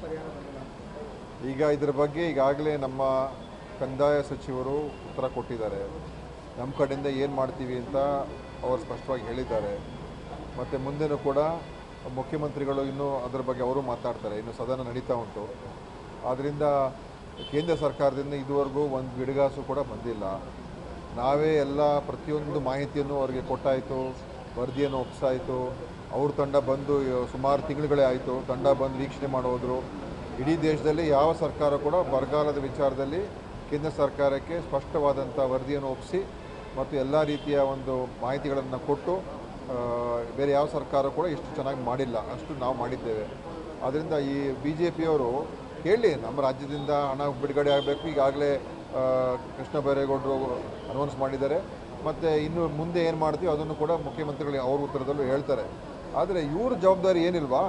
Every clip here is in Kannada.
ಪರಿಹಾರ ಬಂದಿಲ್ಲ ಈಗ ಇದರ ಬಗ್ಗೆ ಈಗಾಗಲೇ ನಮ್ಮ ಕಂದಾಯ ಸಚಿವರು ಉತ್ತರ ಕೊಟ್ಟಿದ್ದಾರೆ ನಮ್ಮ ಕಡೆಯಿಂದ ಏನು ಮಾಡ್ತೀವಿ ಅಂತ ಅವರು ಸ್ಪಷ್ಟವಾಗಿ ಹೇಳಿದ್ದಾರೆ ಮತ್ತು ಮುಂದೆನೂ ಕೂಡ ಮುಖ್ಯಮಂತ್ರಿಗಳು ಇನ್ನೂ ಅದರ ಬಗ್ಗೆ ಅವರು ಮಾತಾಡ್ತಾರೆ ಇನ್ನು ಸದನ ನಡೀತಾ ಉಂಟು ಆದ್ದರಿಂದ ಕೇಂದ್ರ ಸರ್ಕಾರದಿಂದ ಇದುವರೆಗೂ ಒಂದು ಬಿಡುಗಾಸು ಕೂಡ ಬಂದಿಲ್ಲ ನಾವೇ ಎಲ್ಲ ಪ್ರತಿಯೊಂದು ಮಾಹಿತಿಯನ್ನು ಅವರಿಗೆ ಕೊಟ್ಟಾಯಿತು ವರದಿಯನ್ನು ಒಪ್ಪಿಸಾಯಿತು ಅವ್ರ ತಂಡ ಬಂದು ಸುಮಾರು ತಿಂಗಳುಗಳೇ ಆಯಿತು ತಂಡ ಬಂದು ವೀಕ್ಷಣೆ ಮಾಡೋದ್ರು ಇಡೀ ದೇಶದಲ್ಲಿ ಯಾವ ಸರ್ಕಾರ ಕೂಡ ಬರಗಾಲದ ವಿಚಾರದಲ್ಲಿ ಕೇಂದ್ರ ಸರ್ಕಾರಕ್ಕೆ ಸ್ಪಷ್ಟವಾದಂಥ ವರದಿಯನ್ನು ಒಪ್ಪಿಸಿ ಮತ್ತು ಎಲ್ಲ ರೀತಿಯ ಒಂದು ಮಾಹಿತಿಗಳನ್ನು ಕೊಟ್ಟು ಆ, ಬೇರೆ ಯಾವ ಸರ್ಕಾರ ಕೂಡ ಇಷ್ಟು ಚೆನ್ನಾಗಿ ಮಾಡಿಲ್ಲ ಅಷ್ಟು ನಾವು ಮಾಡಿದ್ದೇವೆ ಆದ್ದರಿಂದ ಈ ಬಿ ಜೆ ಪಿಯವರು ಹೇಳಿ ನಮ್ಮ ರಾಜ್ಯದಿಂದ ಹಣ ಬಿಡುಗಡೆ ಆಗಬೇಕು ಈಗಾಗಲೇ ಆ, ಕೃಷ್ಣ ಬೈರೇಗೌಡರು ಅನೌನ್ಸ್ ಮಾಡಿದ್ದಾರೆ ಮತ್ತು ಇನ್ನು ಮುಂದೆ ಏನು ಮಾಡ್ತೀವಿ ಅದನ್ನು ಕೂಡ ಮುಖ್ಯಮಂತ್ರಿಗಳು ಅವ್ರ ಉತ್ತರದಲ್ಲೂ ಹೇಳ್ತಾರೆ ಆದರೆ ಇವ್ರ ಜವಾಬ್ದಾರಿ ಏನಿಲ್ವಾ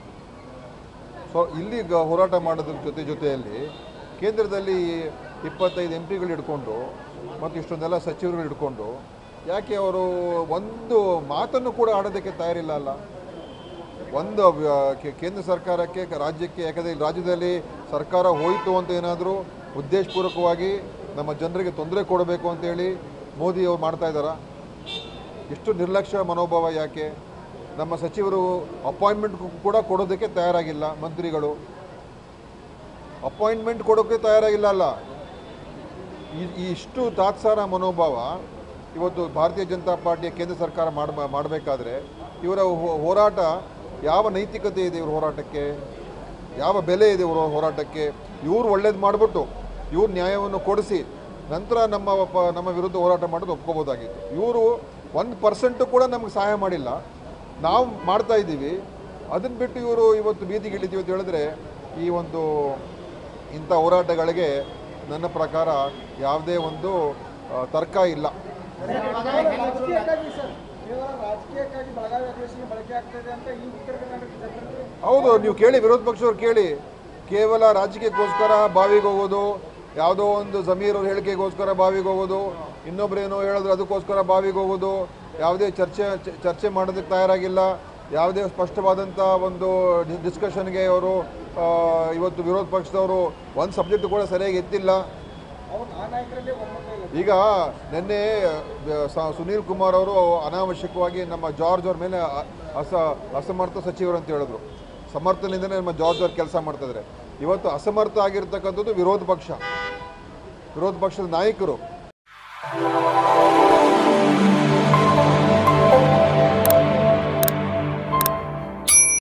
ಸೊ ಇಲ್ಲಿ ಗ ಹೋರಾಟ ಮಾಡೋದ್ರ ಜೊತೆ ಜೊತೆಯಲ್ಲಿ ಕೇಂದ್ರದಲ್ಲಿ ಇಪ್ಪತ್ತೈದು ಎಂ ಪಿಗಳು ಹಿಡ್ಕೊಂಡು ಮತ್ತು ಇಷ್ಟೊಂದೆಲ್ಲ ಸಚಿವರುಗಳು ಹಿಡ್ಕೊಂಡು ಯಾಕೆ ಅವರು ಒಂದು ಮಾತನ್ನು ಕೂಡ ಆಡೋದಕ್ಕೆ ತಯಾರಿಲ್ಲ ಅಲ್ಲ ಒಂದು ಆ, ಕೇ- ಕೇಂದ್ರ ಸರ್ಕಾರಕ್ಕೆ ಕ- ರಾಜ್ಯಕ್ಕೆ ಯಾಕಂದರೆ ಇಲ್ಲಿ ರಾಜ್ಯದಲ್ಲಿ ಸರ್ಕಾರ ಹೋಯಿತು ಅಂತ ಏನಾದರೂ ಉದ್ದೇಶಪೂರ್ವಕವಾಗಿ ನಮ್ಮ ಜನರಿಗೆ ತೊಂದರೆ ಕೊಡಬೇಕು ಅಂತೇಳಿ ಮೋದಿ ಅವರು ಮಾಡ್ತಾ ಇದ್ದಾರಾ ಎಷ್ಟು ನಿರ್ಲಕ್ಷ್ಯ ಮನೋಭಾವ ಯಾಕೆ ನಮ್ಮ ಸಚಿವರು ಅಪಾಯಿಂಟ್ಮೆಂಟ್ ಕೂಡ ಕೊಡೋದಕ್ಕೆ ತಯಾರಾಗಿಲ್ಲ ಮಂತ್ರಿಗಳು ಅಪಾಯಿಂಟ್ಮೆಂಟ್ ಕೊಡೋಕ್ಕೆ ತಯಾರಾಗಿಲ್ಲ ಅಲ್ಲ ಈ- ಈ ಇಷ್ಟು ತಾತ್ಸಾರ ಮನೋಭಾವ ಇವತ್ತು ಭಾರತೀಯ ಜನತಾ ಪಾರ್ಟಿಯ ಕೇಂದ್ರ ಸರ್ಕಾರ ಮಾಡ ಮಾಡಬೇಕಾದ್ರೆ ಇವರ ಹೋ- ಹೋರಾಟ ಯಾವ ನೈತಿಕತೆ ಇದೆ ಇವ್ರ ಹೋರಾಟಕ್ಕೆ ಯಾವ ಬೆಲೆ ಇದೆ ಇವ್ರ ಹೋರಾಟಕ್ಕೆ ಇವ್ರು ಒಳ್ಳೇದು ಮಾಡಿಬಿಟ್ಟು ಇವ್ರು ನ್ಯಾಯವನ್ನು ಕೊಡಿಸಿ ನಂತರ ನಮ್ಮ ಪ- ನಮ್ಮ ವಿರುದ್ಧ ಹೋರಾಟ ಮಾಡೋದು ಒಪ್ಕೋಬೋದಾಗಿತ್ತು ಇವರು ಒಂದು ಪರ್ಸೆಂಟು ಕೂಡ ನಮಗೆ ಸಹಾಯ ಮಾಡಿಲ್ಲ ನಾವು ಮಾಡ್ತಾ ಇದ್ದೀವಿ ಅದನ್ನು ಬಿಟ್ಟು ಇವರು ಇವತ್ತು ಬೀದಿಗಿಳಿತೀವಿ ಅಂತ ಹೇಳಿದ್ರೆ ಈ ಒಂದು ಇಂಥ ಹೋರಾಟಗಳಿಗೆ ನನ್ನ ಪ್ರಕಾರ ಯಾವುದೇ ಒಂದು ಆ, ತರ್ಕ ಇಲ್ಲ ರಾಜಕೀಯಕ್ಕಾಗಿ ಸರ್ ಕೇವಲ ರಾಜಕೀಯಕ್ಕಾಗಿ ಬೆಳಗಾವಿ ಅಧಿವೇಶನ ಬಳಕೆ ಆಗ್ತದೆ ಅಂತ ಈ ಉತ್ತರ ಕರ್ನಾಟಕ ಜನರಿಗೆ ಹೌದು ನೀವು ಕೇಳಿ ವಿರೋಧ ಪಕ್ಷದವ್ರು ಕೇಳಿ ಕೇವಲ ರಾಜಕೀಯಕ್ಕೋಸ್ಕರ ಬಾವಿಗೆ ಹೋಗೋದು ಯಾವುದೋ ಒಂದು ಜಮೀರ್ ಅವ್ರ ಹೇಳಿಕೆಗೋಸ್ಕರ ಬಾವಿಗೆ ಹೋಗೋದು ಇನ್ನೊಬ್ರೇನೋ ಹೇಳಿದ್ರೆ ಅದಕ್ಕೋಸ್ಕರ ಬಾವಿಗೆ ಹೋಗೋದು ಯಾವುದೇ ಚರ್ಚೆ ಚ- ಚರ್ಚೆ ಮಾಡೋದಕ್ಕೆ ತಯಾರಾಗಿಲ್ಲ ಯಾವುದೇ ಸ್ಪಷ್ಟವಾದಂಥ ಒಂದು ಡಿಸ್ಕಷನ್ಗೆ ಅವರು ಆ, ಇವತ್ತು ವಿರೋಧ ಪಕ್ಷದವರು ಒಂದು ಸಬ್ಜೆಕ್ಟ್ ಕೂಡ ಸರಿಯಾಗಿ ಎತ್ತಿಲ್ಲ ಅವ್ರು ಆ ನಾಯಕರಲ್ಲೇ ಒಮ್ಮತ ಇಲ್ಲ ಈಗ ನಿನ್ನೆ ಆ, ಸ- ಸುನೀಲ್ ಕುಮಾರ್ ಅವರು ಅನಾವಶ್ಯಕವಾಗಿ ನಮ್ಮ ಜಾರ್ಜ್ ಅವ್ರ ಮೇಲೆ ಅ- ಅಸ ಅಸಮರ್ಥ ಸಚಿವರು ಅಂತ ಹೇಳಿದ್ರು ಸಮರ್ಥನಿಂದನೇ ನಮ್ಮ ಜಾರ್ಜ್ ಅವ್ರು ಕೆಲಸ ಮಾಡ್ತಿದ್ದಾರೆ ಇವತ್ತು ಅಸಮರ್ಥ ಆಗಿರ್ತಕ್ಕಂಥದ್ದು ವಿರೋಧ ಪಕ್ಷ ವಿರೋಧ ಪಕ್ಷದ ನಾಯಕರು